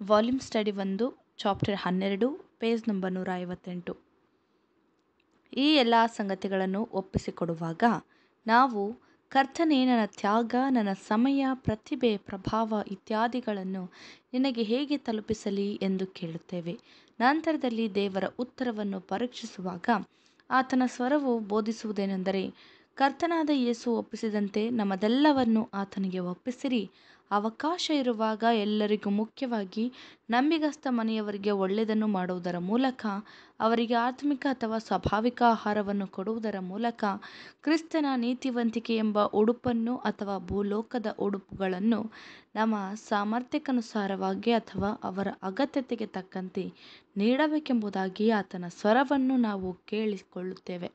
volume study ಒಂದು chapter ಹನ್ನೆರಡು page number ನೂರ ಐವತ್ತೆಂಟು ಈ ಎಲ್ಲ ಸಂಗತಿಗಳನ್ನು ಒಪ್ಪಿಸಿಕೊಡುವಾಗ ನಾವು ಕರ್ತನೇ ನನ್ನ ತ್ಯಾಗ ನನ್ನ ಸಮಯ ಪ್ರತಿಭೆ ಪ್ರಭಾವ ಇತ್ಯಾದಿಗಳನ್ನು ನಿನಗೆ ಹೇಗೆ ತಲುಪಿಸಲಿ ಎಂದು ಕೇಳುತ್ತೇವೆ ನಂತರದಲ್ಲಿ ದೇವರ ಉತ್ತರವನ್ನು ಪರೀಕ್ಷಿಸುವಾಗ ಆತನ ಸ್ವರವು ಬೋಧಿಸುವುದೇನೆಂದರೆ ಕರ್ತನಾದ ಯೇಸು ಒಪ್ಪಿಸಿದಂತೆ ನಮ್ಮದೆಲ್ಲವನ್ನು ಆತನಿಗೆ ಒಪ್ಪಿಸಿರಿ ಅವಕಾಶ ಇರುವಾಗ ಎಲ್ಲರಿಗೂ ಮುಖ್ಯವಾಗಿ ನಂಬಿಗಸ್ತ ಮನೆಯವರಿಗೆ ಒಳ್ಳೆಯದನ್ನು ಮಾಡುವುದರ ಮೂಲಕ ಅವರಿಗೆ ಆತ್ಮಿಕ ಅಥವಾ ಸ್ವಾಭಾವಿಕ ಆಹಾರವನ್ನು ಕೊಡುವುದರ ಮೂಲಕ ಕ್ರಿಸ್ತನ ನೀತಿವಂತಿಕೆ ಎಂಬ ಉಡುಪನ್ನು ಅಥವಾ ಭೂಲೋಕದ ಉಡುಪುಗಳನ್ನು ನಮ್ಮ ಸಾಮರ್ಥ್ಯಕ್ಕನುಸಾರವಾಗಿ ಅಥವಾ ಅವರ ಅಗತ್ಯತೆಗೆ ತಕ್ಕಂತೆ ನೀಡಬೇಕೆಂಬುದಾಗಿ ಆತನ ಸ್ವರವನ್ನು ನಾವು ಕೇಳಿಕೊಳ್ಳುತ್ತೇವೆ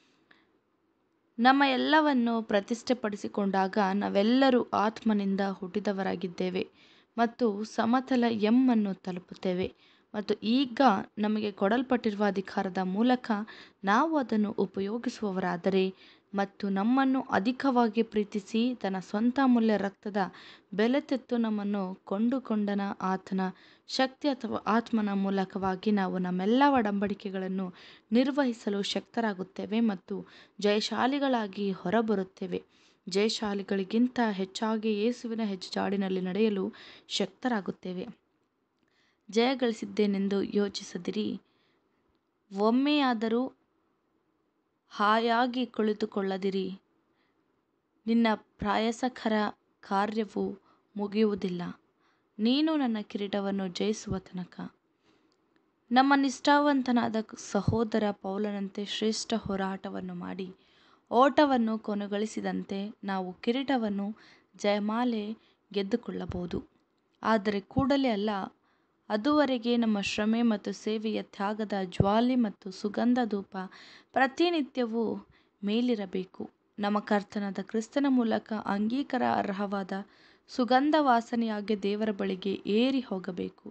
ನಮ್ಮ ಎಲ್ಲವನ್ನು ಪ್ರತಿಷ್ಠೆಪಡಿಸಿಕೊಂಡಾಗ ನಾವೆಲ್ಲರೂ ಆತ್ಮನಿಂದ ಹುಟ್ಟಿದವರಾಗಿದ್ದೇವೆ ಮತ್ತು ಸಮತಲ ಎಂ ಅನ್ನು ತಲುಪುತ್ತೇವೆ ಮತ್ತು ಈಗ ನಮಗೆ ಕೊಡಲ್ಪಟ್ಟಿರುವ ಅಧಿಕಾರದ ಮೂಲಕ ನಾವು ಅದನ್ನು ಉಪಯೋಗಿಸುವವರಾದರೆ ಮತ್ತು ನಮ್ಮನ್ನು ಅಧಿಕವಾಗಿ ಪ್ರೀತಿಸಿ ತನ್ನ ಸ್ವಂತ ಅಮೂಲ್ಯ ರಕ್ತದ ಬೆಲೆ ತೆತ್ತು ನಮ್ಮನ್ನು ಕೊಂಡುಕೊಂಡನ ಆತನ ಶಕ್ತಿ ಅಥವಾ ಆತ್ಮನ ಮೂಲಕವಾಗಿ ನಾವು ನಮ್ಮೆಲ್ಲ ಒಡಂಬಡಿಕೆಗಳನ್ನು ನಿರ್ವಹಿಸಲು ಶಕ್ತರಾಗುತ್ತೇವೆ ಮತ್ತು ಜಯಶಾಲಿಗಳಾಗಿ ಹೊರಬರುತ್ತೇವೆ ಜಯಶಾಲಿಗಳಿಗಿಂತ ಹೆಚ್ಚಾಗಿ ಯೇಸುವಿನ ಹೆಜ್ಜೆಜಾಡಿನಲ್ಲಿ ನಡೆಯಲು ಶಕ್ತರಾಗುತ್ತೇವೆ ಜಯಗಳಿಸಿದ್ದೇನೆಂದು ಯೋಚಿಸದಿರಿ ಒಮ್ಮೆಯಾದರೂ ಹಾಯಾಗಿ ಕುಳಿತುಕೊಳ್ಳದಿರಿ ನಿನ್ನ ಪ್ರಯಾಸಕರ ಕಾರ್ಯವು ಮುಗಿಯುವುದಿಲ್ಲ ನೀನು ನನ್ನ ಕಿರೀಟವನ್ನು ಜಯಿಸುವ ತನಕ ನಮ್ಮ ನಿಷ್ಠಾವಂತನಾದ ಸಹೋದರ ಪೌಲನಂತೆ ಶ್ರೇಷ್ಠ ಹೋರಾಟವನ್ನು ಮಾಡಿ ಓಟವನ್ನು ಕೊನೆಗೊಳಿಸಿದಂತೆ ನಾವು ಕಿರೀಟವನ್ನು ಜಯಮಾಲೆ ಗೆದ್ದುಕೊಳ್ಳಬಹುದು ಆದರೆ ಕೂಡಲೇ ಅಲ್ಲ ಅದುವರೆಗೆ ನಮ್ಮ ಶ್ರಮೆ ಮತ್ತು ಸೇವೆಯ ತ್ಯಾಗದ ಜ್ವಾಲೆ ಮತ್ತು ಸುಗಂಧ ಧೂಪ ಪ್ರತಿನಿತ್ಯವೂ ಮೇಲಿರಬೇಕು ನಮ್ಮ ಕರ್ತನಾದ ಕ್ರಿಸ್ತನ ಮೂಲಕ ಅಂಗೀಕಾರ ಅರ್ಹವಾದ ಸುಗಂಧ ವಾಸನೆಯಾಗಿ ದೇವರ ಬಳಿಗೆ ಏರಿ ಹೋಗಬೇಕು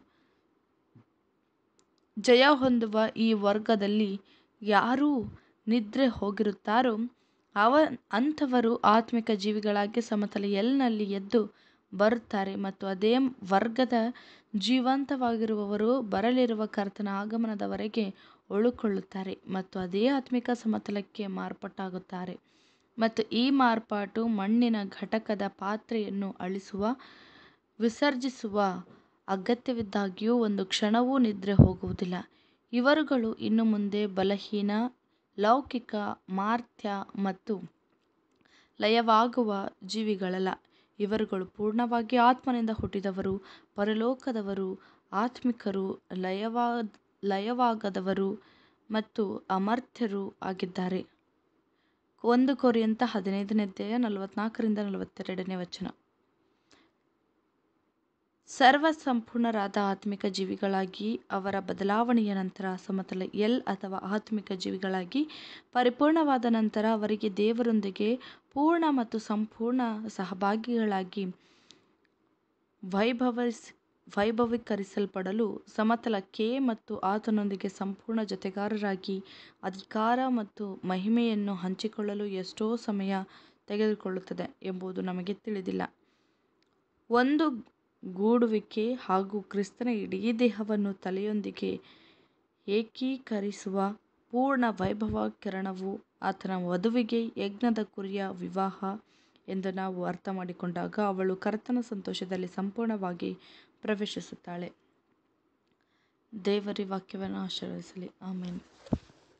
ಜಯ ಹೊಂದುವ ಈ ವರ್ಗದಲ್ಲಿ ಯಾರೂ ನಿದ್ರೆ ಹೋಗಿರುತ್ತಾರೋ ಅವ ಅಂಥವರು ಆತ್ಮಿಕ ಜೀವಿಗಳಾಗಿ ಸಮತಲ ಎಲ್ನಲ್ಲಿ ಎದ್ದು ಬರುತ್ತಾರೆ ಮತ್ತು ಅದೇ ವರ್ಗದ ಜೀವಂತವಾಗಿರುವವರು ಬರಲಿರುವ ಕರ್ತನ ಆಗಮನದವರೆಗೆ ಉಳುಕೊಳ್ಳುತ್ತಾರೆ ಮತ್ತು ಅದೇ ಆತ್ಮಿಕ ಸಮತಲಕ್ಕೆ ಮಾರ್ಪಾಟಾಗುತ್ತಾರೆ ಮತ್ತು ಈ ಮಾರ್ಪಾಟು ಮಣ್ಣಿನ ಘಟಕದ ಪಾತ್ರೆಯನ್ನು ಅಳಿಸುವ ವಿಸರ್ಜಿಸುವ ಅಗತ್ಯವಿದ್ದಾಗ್ಯೂ ಒಂದು ಕ್ಷಣವೂ ನಿದ್ರೆ ಹೋಗುವುದಿಲ್ಲ ಇವರುಗಳು ಇನ್ನು ಮುಂದೆ ಬಲಹೀನ ಲೌಕಿಕ ಮಾರ್ತ್ಯ ಮತ್ತು ಲಯವಾಗುವ ಜೀವಿಗಳಲ್ಲ ಇವರುಗಳು ಪೂರ್ಣವಾಗಿ ಆತ್ಮನಿಂದ ಹುಟ್ಟಿದವರು ಪರಲೋಕದವರು ಆತ್ಮಿಕರು ಲಯವಾ ಲಯವಾಗದವರು ಮತ್ತು ಅಮರ್ಥ್ಯರು ಆಗಿದ್ದಾರೆ ಒಂದು ಕೊರಿಯಂತ ಹದಿನೈದನೇ ಅಧ್ಯಾಯ ನಲವತ್ನಾಲ್ಕರಿಂದ ನಲವತ್ತೆರಡನೇ ವಚನ ಸರ್ವ ಸಂಪೂರ್ಣರಾದ ಆತ್ಮಿಕ ಜೀವಿಗಳಾಗಿ ಅವರ ಬದಲಾವಣೆಯ ನಂತರ ಸಮತಲ ಎಲ್ ಅಥವಾ ಆತ್ಮಿಕ ಜೀವಿಗಳಾಗಿ ಪರಿಪೂರ್ಣವಾದ ನಂತರ ಅವರಿಗೆ ದೇವರೊಂದಿಗೆ ಪೂರ್ಣ ಮತ್ತು ಸಂಪೂರ್ಣ ಸಹಭಾಗಿಗಳಾಗಿ ವೈಭವಿಸ್ ವೈಭವೀಕರಿಸಲ್ಪಡಲು ಸಮತಲ ಕೆ ಮತ್ತು ಆತನೊಂದಿಗೆ ಸಂಪೂರ್ಣ ಜೊತೆಗಾರರಾಗಿ ಅಧಿಕಾರ ಮತ್ತು ಮಹಿಮೆಯನ್ನು ಹಂಚಿಕೊಳ್ಳಲು ಎಷ್ಟೋ ಸಮಯ ತೆಗೆದುಕೊಳ್ಳುತ್ತದೆ ಎಂಬುದು ನಮಗೆ ತಿಳಿದಿಲ್ಲ ಒಂದು ಗೂಡುವಿಕೆ ಹಾಗೂ ಕ್ರಿಸ್ತನ ಇಡೀ ದೇಹವನ್ನು ತಲೆಯೊಂದಿಗೆ ಏಕೀಕರಿಸುವ ಪೂರ್ಣ ವೈಭವೀಕರಣವು ಆತನ ವಧುವಿಗೆ ಯಜ್ಞದ ಕುರಿಯ ವಿವಾಹ ಎಂದು ನಾವು ಅರ್ಥ ಮಾಡಿಕೊಂಡಾಗ ಅವಳು ಕರ್ತನ ಸಂತೋಷದಲ್ಲಿ ಸಂಪೂರ್ಣವಾಗಿ ಪ್ರವೇಶಿಸುತ್ತಾಳೆ ದೇವರ ವಾಕ್ಯವನ್ನು ಆಶೀರ್ವದಿಸಲಿ ಆಮೇಲೆ